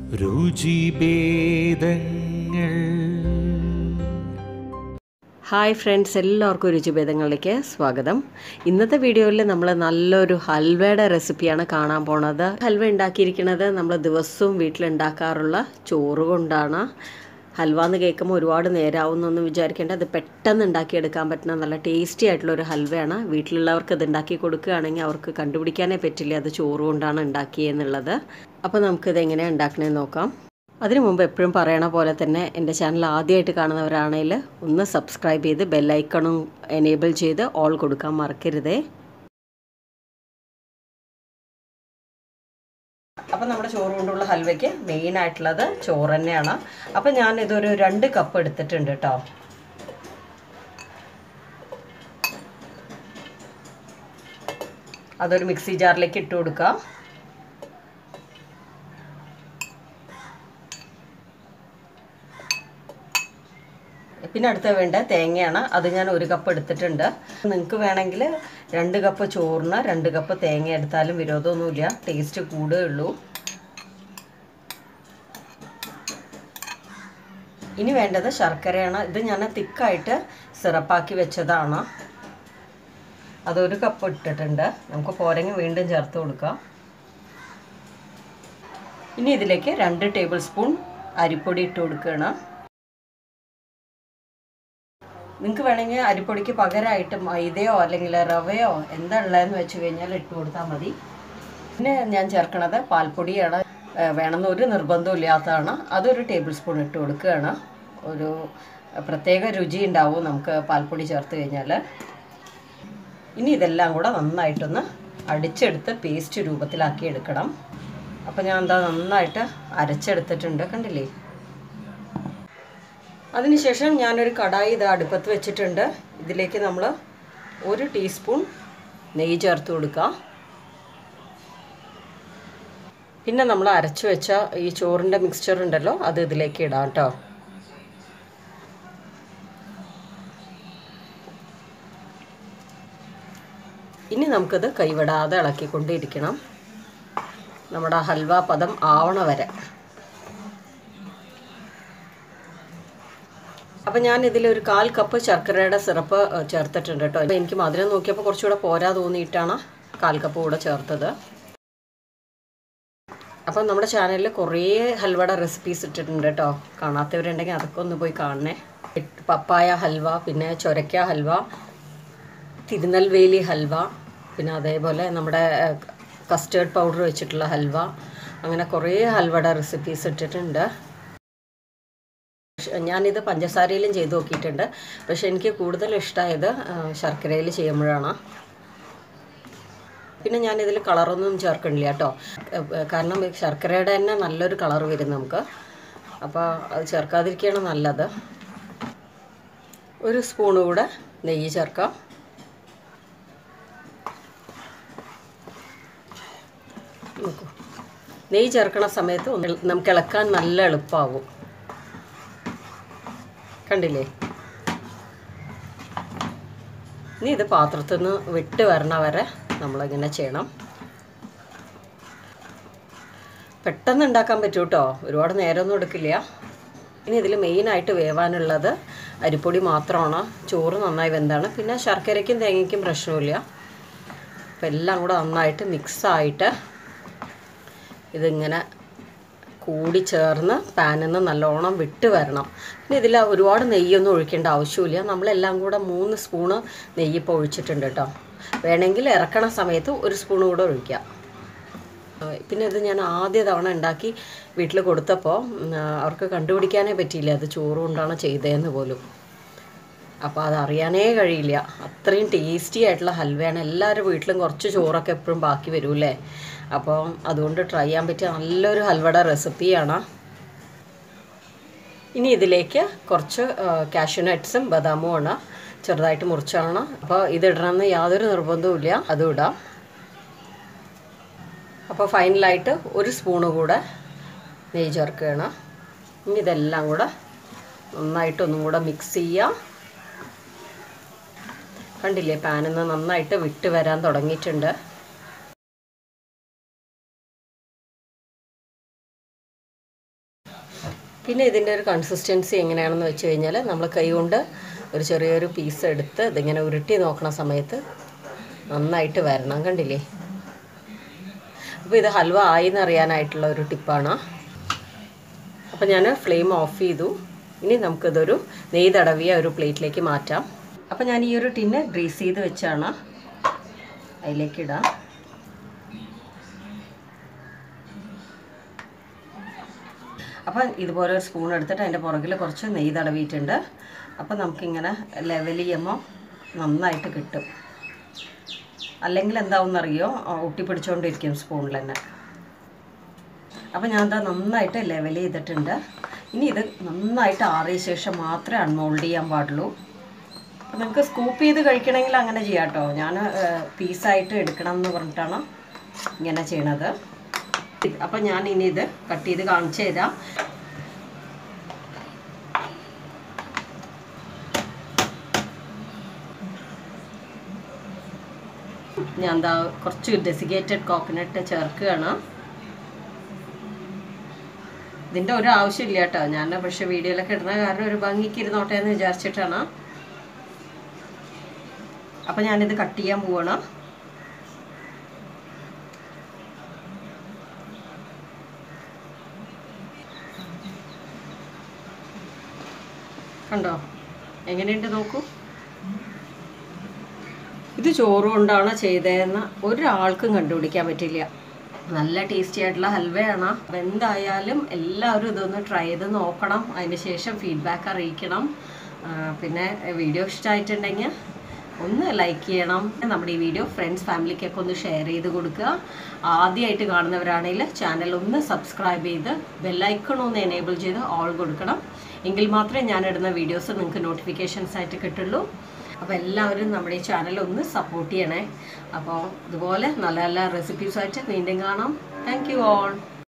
രുചിഭേദങ്ങൾ hi friends എല്ലാവർക്കും രുചിഭേദങ്ങളിലേക്ക് സ്വാഗതം ഇന്നത്തെ വീഡിയോയിൽ നമ്മൾ നല്ലൊരു ഹൽവയുടെ റെസിപ്പിയാണ് കാണാൻ പോണത് ഹൽവ ഉണ്ടാക്കിയിരിക്കുന്നത് നമ്മൾ ദിവസവും വീട്ടിലുണ്ടാക്കാറുള്ള ചോറ് കൊണ്ടാണ് ഹൽവ എന്ന് കേൾക്കുമ്പോൾ ഒരുപാട് നേരാവുന്നൊന്നും വിചാരിക്കേണ്ട അത് പെട്ടെന്ന് ഉണ്ടാക്കിയെടുക്കാൻ പറ്റുന്ന നല്ല ടേസ്റ്റി ആയിട്ടുള്ള ഒരു ഹൽവയാണ് വീട്ടിലുള്ളവർക്ക് ഇത് ഉണ്ടാക്കി കൊടുക്കുകയാണെങ്കിൽ അവർക്ക് കണ്ടുപിടിക്കാനേ പറ്റില്ല അത് ചോറ് കൊണ്ടാണ് ഉണ്ടാക്കിയെന്നുള്ളത് അപ്പോൾ നമുക്കിത് എങ്ങനെയാണ് ഉണ്ടാക്കണേന്ന് നോക്കാം അതിനു മുമ്പ് എപ്പോഴും പറയണ പോലെ തന്നെ എൻ്റെ ചാനൽ ആദ്യമായിട്ട് കാണുന്നവരാണെങ്കിൽ ഒന്ന് സബ്സ്ക്രൈബ് ചെയ്ത് ബെല്ലൈക്കണും എനേബിൾ ചെയ്ത് ഓൾ കൊടുക്കാൻ മറക്കരുതേ അപ്പം നമ്മുടെ ചോറ് കൊണ്ടുള്ള ഹൽവയ്ക്ക് മെയിൻ ആയിട്ടുള്ളത് ചോറ് തന്നെയാണ് അപ്പം ഞാൻ ഇതൊരു രണ്ട് കപ്പ് എടുത്തിട്ടുണ്ട് കേട്ടോ അതൊരു മിക്സി ജാറിലേക്ക് ഇട്ട് കൊടുക്കാം പിന്നെ അടുത്ത വേണ്ട തേങ്ങയാണ് അത് ഞാൻ ഒരു കപ്പ് എടുത്തിട്ടുണ്ട് നിങ്ങൾക്ക് വേണമെങ്കിൽ രണ്ട് കപ്പ് ചോറിന് രണ്ട് കപ്പ് തേങ്ങ എടുത്താലും വിരോധമൊന്നുമില്ല ടേസ്റ്റ് കൂടുകയേ ഉള്ളൂ ഇനി വേണ്ടത് ശർക്കരയാണ് ഇത് ഞാൻ തിക്കായിട്ട് സിറപ്പാക്കി വെച്ചതാണ് അതൊരു കപ്പ് ഇട്ടിട്ടുണ്ട് നമുക്ക് പോരെങ്കിൽ വീണ്ടും ചേർത്ത് കൊടുക്കാം ഇനി ഇതിലേക്ക് രണ്ട് ടേബിൾ സ്പൂൺ അരിപ്പൊടി ഇട്ട് കൊടുക്കുകയാണ് നിങ്ങൾക്ക് വേണമെങ്കിൽ അരിപ്പൊടിക്ക് പകരമായിട്ട് മൈദയോ അല്ലെങ്കിൽ റവയോ എന്താ ഉള്ളതെന്ന് വെച്ച് കഴിഞ്ഞാൽ ഇട്ട് കൊടുത്താൽ മതി പിന്നെ ഞാൻ ചേർക്കണത് പാൽപ്പൊടിയാണ് വേണമെന്ന് ഒരു നിർബന്ധവും ഇല്ലാത്തതാണ് അതൊരു ടേബിൾ സ്പൂൺ ഇട്ട് കൊടുക്കുകയാണ് ഒരു പ്രത്യേക രുചി ഉണ്ടാവും നമുക്ക് പാൽപ്പൊടി ചേർത്ത് കഴിഞ്ഞാൽ ഇനി ഇതെല്ലാം കൂടെ നന്നായിട്ടൊന്ന് അടിച്ചെടുത്ത് പേസ്റ്റ് രൂപത്തിലാക്കി എടുക്കണം അപ്പോൾ ഞാൻ എന്താ നന്നായിട്ട് അരച്ചെടുത്തിട്ടുണ്ട് കണ്ടില്ലേ അതിനുശേഷം ഞാനൊരു കടായി ഇത് അടുപ്പത്ത് വെച്ചിട്ടുണ്ട് ഇതിലേക്ക് നമ്മൾ ഒരു ടീസ്പൂൺ നെയ്യ് ചേർത്ത് കൊടുക്കുക പിന്നെ നമ്മൾ അരച്ചു വെച്ച ഈ ചോറിൻ്റെ മിക്സ്ചർ ഉണ്ടല്ലോ അത് ഇതിലേക്ക് ഇടാം കേട്ടോ ഇനി നമുക്കത് കൈവിടാതെ ഇളക്കിക്കൊണ്ടിരിക്കണം നമ്മുടെ ഹൽവ പദം ആവണ വരെ അപ്പം ഞാൻ ഇതിലൊരു കാൽ കപ്പ് ശർക്കരയുടെ സിറപ്പ് ചേർത്തിട്ടുണ്ട് കേട്ടോ അപ്പോൾ എനിക്ക് മധുരം നോക്കിയപ്പോൾ കുറച്ചുകൂടെ പോരാ തോന്നിയിട്ടാണ് കാൽ കപ്പ് കൂടെ ചേർത്തത് അപ്പം നമ്മുടെ ചാനലിൽ കുറേ ഹൽവയുടെ റെസിപ്പീസ് ഇട്ടിട്ടുണ്ട് കേട്ടോ കാണാത്തവരുണ്ടെങ്കിൽ അതൊക്കെ ഒന്ന് പോയി കാണണേ പപ്പായ ഹൽവ പിന്നെ ചൊരക്ക ഹൽവ തിരുനെൽവേലി ഹൽവ പിന്നെ അതേപോലെ നമ്മുടെ കസ്റ്റേർഡ് പൗഡർ വെച്ചിട്ടുള്ള ഹൽവ അങ്ങനെ കുറേ ഹൽവയുടെ റെസിപ്പീസ് ഇട്ടിട്ടുണ്ട് ഞാനിത് പഞ്ചസാരയിലും ചെയ്ത് നോക്കിയിട്ടുണ്ട് പക്ഷെ എനിക്ക് കൂടുതൽ ഇഷ്ടമായത് ശർക്കരയിൽ ചെയ്യുമ്പോഴാണ് പിന്നെ ഞാനിതിൽ കളറൊന്നും ചേർക്കണില്ല കേട്ടോ കാരണം ശർക്കരയുടെ തന്നെ നല്ലൊരു കളർ വരും നമുക്ക് അപ്പോൾ അത് ചേർക്കാതിരിക്കുകയാണ് നല്ലത് ഒരു സ്പൂണ് കൂടെ നെയ്യ് ചേർക്കാം നോക്കൂ നെയ്യ് ചേർക്കണ സമയത്ത് നമുക്ക് ഇളക്കാൻ നല്ല എളുപ്പമാവും കണ്ടില്ലേ ഇനി ഇത് പാത്രത്തിൽ നിന്ന് വിട്ട് വരണ വരെ നമ്മളിങ്ങനെ ചെയ്യണം പെട്ടെന്ന് ഉണ്ടാക്കാൻ പറ്റൂ കേട്ടോ ഒരുപാട് നേരമൊന്നും എടുക്കില്ല ഇനി ഇതിൽ മെയിനായിട്ട് വേവാനുള്ളത് അരിപ്പൊടി മാത്രമാണ് ചോറ് നന്നായി വെന്താണ് പിന്നെ ശർക്കരയ്ക്കും തേങ്ങയ്ക്കും പ്രശ്നമില്ല അപ്പം എല്ലാം കൂടെ നന്നായിട്ട് മിക്സായിട്ട് ഇതിങ്ങനെ കൂടി ചേർന്ന് പാനിൽ നിന്ന് നല്ലോണം വിട്ട് വരണം പിന്നെ ഇതിൽ ഒരുപാട് നെയ്യൊന്നും ഒഴിക്കേണ്ട ആവശ്യമില്ല നമ്മളെല്ലാം കൂടെ മൂന്ന് സ്പൂണ് നെയ്യ് ഇപ്പോൾ ഒഴിച്ചിട്ടുണ്ട് കേട്ടോ വേണമെങ്കിൽ ഇറക്കണ സമയത്ത് ഒരു സ്പൂൺ കൂടെ ഒഴിക്കാം പിന്നെ ഇത് ഞാൻ ആദ്യ തവണ ഉണ്ടാക്കി വീട്ടിൽ കൊടുത്തപ്പോൾ അവർക്ക് കണ്ടുപിടിക്കാനേ പറ്റിയില്ല അത് ചോറ് കൊണ്ടാണ് ചെയ്തതെന്ന് പോലും അപ്പോൾ അതറിയാനേ കഴിയില്ല അത്രയും ടേസ്റ്റി ആയിട്ടുള്ള ഹൽവയാണ് എല്ലാവരും വീട്ടിലും കുറച്ച് ചോറൊക്കെ എപ്പോഴും ബാക്കി വരൂല്ലേ അപ്പോൾ അതുകൊണ്ട് ട്രൈ ചെയ്യാൻ പറ്റിയ നല്ലൊരു ഹൽവയുടെ റെസിപ്പിയാണ് ഇനി ഇതിലേക്ക് കുറച്ച് കാഷ്യൂ നട്ട്സും ബദാമും ആണ് ചെറുതായിട്ട് മുറിച്ചാണ് അപ്പോൾ ഇതിടണമെന്ന് യാതൊരു നിർബന്ധവും അതും ഇടാം അപ്പോൾ ഫൈനലായിട്ട് ഒരു സ്പൂണ് കൂടെ നെയ്യ് ചേർക്കുകയാണ് ഇനി ഇതെല്ലാം കൂടെ നന്നായിട്ടൊന്നും കൂടെ മിക്സ് ചെയ്യുക കണ്ടില്ലേ പാനിൽ നിന്ന് നന്നായിട്ട് വിട്ട് വരാൻ തുടങ്ങിയിട്ടുണ്ട് പിന്നെ ഇതിൻ്റെ ഒരു കൺസിസ്റ്റൻസി എങ്ങനെയാണെന്ന് വെച്ച് കഴിഞ്ഞാൽ നമ്മൾ കൈ കൊണ്ട് ഒരു ചെറിയൊരു പീസ് എടുത്ത് ഇതിങ്ങനെ ഉരുട്ടി നോക്കണ സമയത്ത് നന്നായിട്ട് വരണം കണ്ടില്ലേ അപ്പോൾ ഇത് ഹൽവ ആയി എന്നറിയാനായിട്ടുള്ള ഒരു ടിപ്പാണ് അപ്പോൾ ഞാൻ ഫ്ലെയിം ഓഫ് ചെയ്തു ഇനി നമുക്കിതൊരു നെയ്യ് തടവിയ ഒരു പ്ലേറ്റിലേക്ക് മാറ്റാം അപ്പോൾ ഞാൻ ഈ ഒരു ടിന്ന് ഗ്രീസ് ചെയ്ത് വെച്ചാണ് അതിലേക്ക് ഇടാം അപ്പം ഇതുപോലെ ഒരു സ്പൂൺ എടുത്തിട്ട് അതിൻ്റെ പുറകിൽ കുറച്ച് നെയ്യ് തടവിയിട്ടുണ്ട് അപ്പം നമുക്കിങ്ങനെ ലെവൽ ചെയ്യുമ്പോൾ നന്നായിട്ട് കിട്ടും അല്ലെങ്കിൽ എന്താവുമെന്നറിയോ ഒട്ടിപ്പിടിച്ചുകൊണ്ടിരിക്കും സ്പൂണിൽ തന്നെ അപ്പം ഞാൻ എന്താ നന്നായിട്ട് ലെവൽ ചെയ്തിട്ടുണ്ട് ഇനി ഇത് നന്നായിട്ട് ആറിയ ശേഷം മാത്രമേ അൺമോൾഡ് ചെയ്യാൻ പാടുള്ളൂ അപ്പം നിങ്ങൾക്ക് സ്കൂപ്പ് ചെയ്ത് കഴിക്കണമെങ്കിൽ അങ്ങനെ ചെയ്യാം കേട്ടോ ഞാൻ പീസായിട്ട് എടുക്കണം എന്ന് പറഞ്ഞിട്ടാണ് ഇങ്ങനെ ചെയ്യണത് അപ്പം ഞാൻ ഇനി ഇത് കട്ട് ചെയ്ത് കാണിച്ചു തരാം ഞാൻ എന്താ കുറച്ച് ഡെസിഗേറ്റഡ് കോക്കനട്ട് ചേർക്കുകയാണ് ഇതിൻ്റെ ഒരു ആവശ്യമില്ല കേട്ടോ ഞാൻ പക്ഷെ വീഡിയോയിലൊക്കെ ഇടുന്ന കാരണം ഒരു ഭംഗിക്ക് ഇരുന്നോട്ടെ എന്ന് വിചാരിച്ചിട്ടാണ് അപ്പം ഞാനിത് കട്ട് ചെയ്യാൻ പോവാണ് കണ്ടോ എങ്ങനെയുണ്ട് നോക്കൂ ഇത് ചോറ് കൊണ്ടാണ് ചെയ്തതെന്ന് ഒരാൾക്കും കണ്ടുപിടിക്കാൻ പറ്റില്ല നല്ല ടേസ്റ്റി ആയിട്ടുള്ള ഹൽവയാണ് അപ്പം എന്തായാലും എല്ലാവരും ഇതൊന്ന് ട്രൈ ചെയ്ത് നോക്കണം അതിന് ശേഷം ഫീഡ്ബാക്ക് അറിയിക്കണം ആ, പിന്നെ വീഡിയോ ഇഷ്ടമായിട്ടുണ്ടെങ്കിൽ ഒന്ന് ലൈക്ക് ചെയ്യണം നമ്മുടെ ഈ വീഡിയോ ഫ്രണ്ട്സ് ഫാമിലിക്കൊക്കെ ഒന്ന് ഷെയർ ചെയ്ത് കൊടുക്കുക ആദ്യമായിട്ട് കാണുന്നവരാണെങ്കിൽ ചാനൽ ഒന്ന് സബ്സ്ക്രൈബ് ചെയ്ത് ബെല്ലൈക്കൺ ഒന്ന് എനേബിൾ ചെയ്ത് ഓൾ കൊടുക്കണം എങ്കിൽ മാത്രമേ ഞാൻ ഇടുന്ന വീഡിയോസ് നിങ്ങൾക്ക് നോട്ടിഫിക്കേഷൻസ് ആയിട്ട് കിട്ടുള്ളൂ അപ്പോൾ എല്ലാവരും നമ്മുടെ ഈ ചാനൽ ഒന്ന് സപ്പോർട്ട് ചെയ്യണേ അപ്പോൾ ഇതുപോലെ നല്ല നല്ല റെസിപ്പീസായിട്ട് വീണ്ടും കാണാം താങ്ക് യു ഓൾ